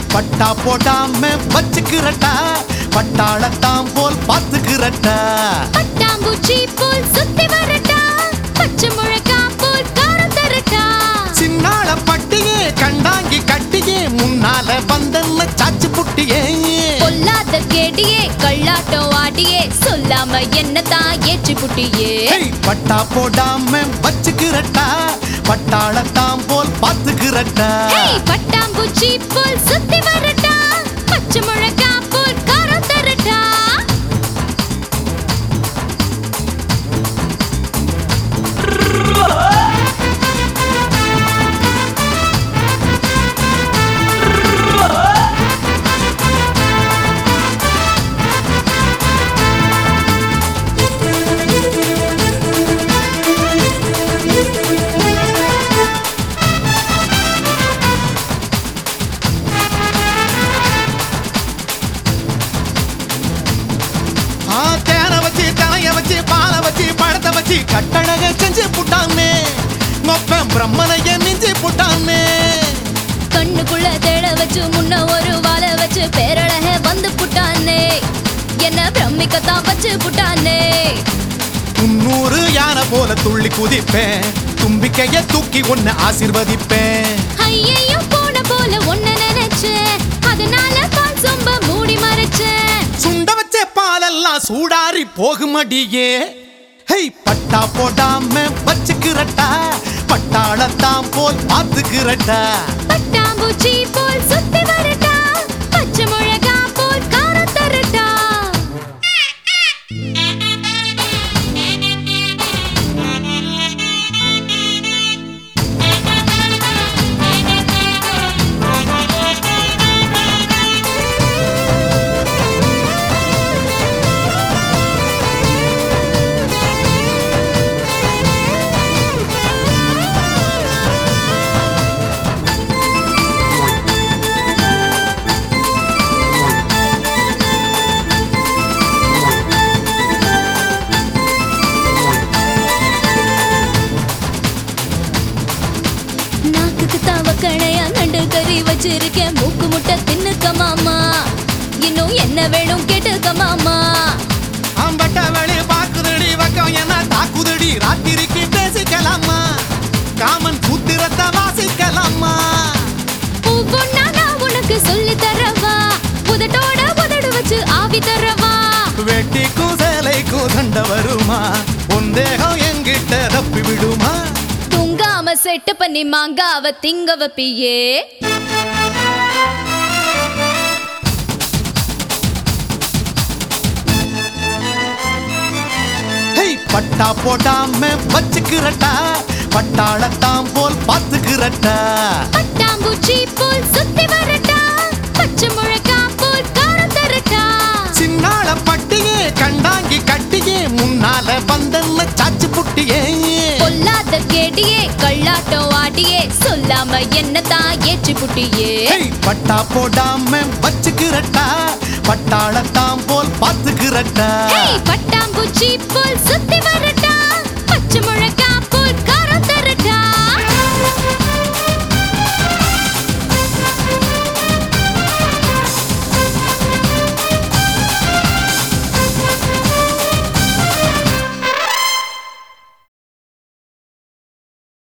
பட்டா போடாம வச்சுக்கிறட்டா பட்டாளத்தாம் போல் பார்த்துக்கிறட்டா பட்டாம்பூச்சி போல் சுத்தி வரட்டா பச்சை முழக்கா போல் காரம் தரட்டா சின்னாள பட்டியே கண்டாங்கி கட்டியே முன்னால வந்தன்ன சாச்சு புட்டியே பொல்லாத கேடியே கள்ளாட்டம் ஆடியே சொல்லாம என்னதான் ஏற்றி புட்டியே ஹேய், பட்டா போடாம வச்சுக்கிறட்டா பட்டாளத்தாம் போல் பார்த்துக்கிறட்டா ஹேய், பட்டாம்பூச்சி போல் சுத்தி வரட்டா பச்சை முழக்கா போல் காரம் தரட்டா ஆ, தேனை வச்சு தலைய வச்சு பாலை வச்சு பழத்தை வச்சு கட்டழக செஞ்சு புட்டானே மொப்பம் பிரம்மனைய மிஞ்சி புட்டானே கண்ணுக்குள்ள தேட வச்சு முன்ன ஒரு வாழை வச்சு பேரழக வந்து புட்டானே என்ன பிரமிக்கத்தான் வச்சு புட்டானே முன்னூறு யானை போல துள்ளி குதிப்பேன் தும்பிக்கைய தூக்கி ஒன்னு ஆசிர்வதிப்பேன் ஐயையோ போன போல ஒன்ன நினைச்சேன் அதனால பால் சொம்ப மூடி மறைச்சேன் சுண்ட வச்ச பாலெல்லாம் சூடாரி போகுமடியே ஹெய் பட்டா போடாம வச்சுக்கிறட்டா பட்டாளத்தாம் போல் பார்த்துக்கிறட்டா பட்டாம்பூச்சி போல் சுத்தி வரட்டா பச்சை மிளகா போல் காரம் தரட்டா நாக்குக்கு தவக்கணையா நண்டு கறி வச்சிருக்கேன் மூக்கு முட்டை தின்னுக்க மாமா இன்னும் என்ன வேணும் கேட்டுக்க மாமா ஆம்பட்ட வெளி பாக்குதடி வக்கம் என்ன தாக்குதடி ராத்திரிக்கு பேசிக்கலாமா காமன் சூத்திரத்தை வாசிக்கலாமா ஒவ்வொன்னா நான் உனக்கு சொல்லி தரவா உதட்டோட உதடு வச்சு ஆவி தரவா வெட்டிக்கும் சேலைக்கும் சண்டை வருமா உன் தேகம் எங்கிட்ட தப்பி விடுமா தூங்காம செட்டு பண்ணி மாங்காவ திங்க வப்பியே ஹேய் பட்டா போடாம வச்சுக்கிறட்டா பட்டாளத்தாம் போல் பார்த்துக்கிறட்டா பட்டாம்பூச்சி போல் சுத்தி வரட்டா பச்சை முழக்கா போல் காரம் தரட்டா சின்னாள பட்டியே கண்டாங்கி கட்டியே முன்னால வந்தன்ன சாச்சு புட்டியே பொல்லாத கேடியே கள்ளாட்டம் ஆடியே சொல்லாம என்னதான் ஏற்றி புட்டியே ஹேய் பட்டா போடாம வச்சுக்கிறட்டா பட்டாளத்தாம் போல் பார்த்துக்கிறட்டா ஹேய், பட்டாம்பூச்சி போல் சுத்தி வரட்டா பச்சை முழக்கா